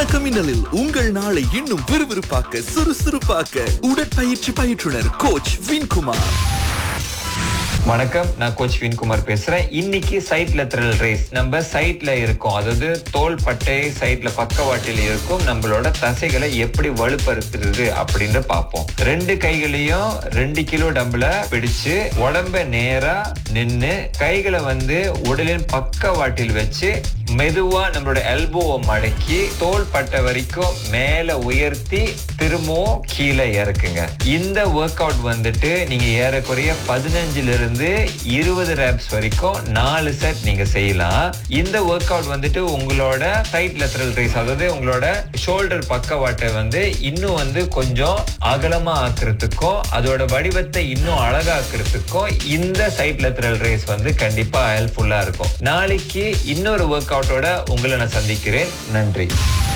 வணக்கம் மின்னலில் உங்கள் நாளை இன்னும் விறுவிறுப்பாக்க சுறுசுறுப்பாக்க உடற்பயிற்சி பயிற்றுனர் கோச் வின்குமார் வணக்கம் நான் கோச் வின்குமார் பேசுறேன் இன்னைக்கு சைட் லெத்தரல் ரேஸ் நம்ம சைட்ல இருக்கோம் அதாவது தோள் பட்டை சைட்ல பக்கவாட்டில் இருக்கும் நம்மளோட தசைகளை எப்படி வலுப்படுத்துறது அப்படின்னு பார்ப்போம் ரெண்டு கைகளையும் ரெண்டு கிலோ டம்பிள பிடிச்சு உடம்ப நேரா நின்னு கைகளை வந்து உடலின் பக்கவாட்டில் வச்சு மெதுவா நம்மளோட எல்போவை மடக்கி தோள் பட்டை வரைக்கும் மேல உயர்த்தி திரும்பவும் கீழே இறக்குங்க இந்த ஒர்க் அவுட் வந்துட்டு நீங்க ஏறக்குறைய பதினஞ்சுல இருந்து இருபது ரேப்ஸ் வரைக்கும் நாலு செட் நீங்க செய்யலாம் இந்த ஒர்க் அவுட் வந்துட்டு உங்களோட சைட் லெத்தரல் ரேஸ் அதாவது உங்களோட ஷோல்டர் பக்கவாட்டை வந்து இன்னும் வந்து கொஞ்சம் அகலமா ஆக்குறதுக்கும் அதோட வடிவத்தை இன்னும் அழகாக்குறதுக்கும் இந்த சைட் லெத்தரல் ரேஸ் வந்து கண்டிப்பா ஹெல்ப்ஃபுல்லா இருக்கும் நாளைக்கு இன்னொரு ஒர்க் அவுட்டோட உங்களை நான் சந்திக்கிறேன் நன்றி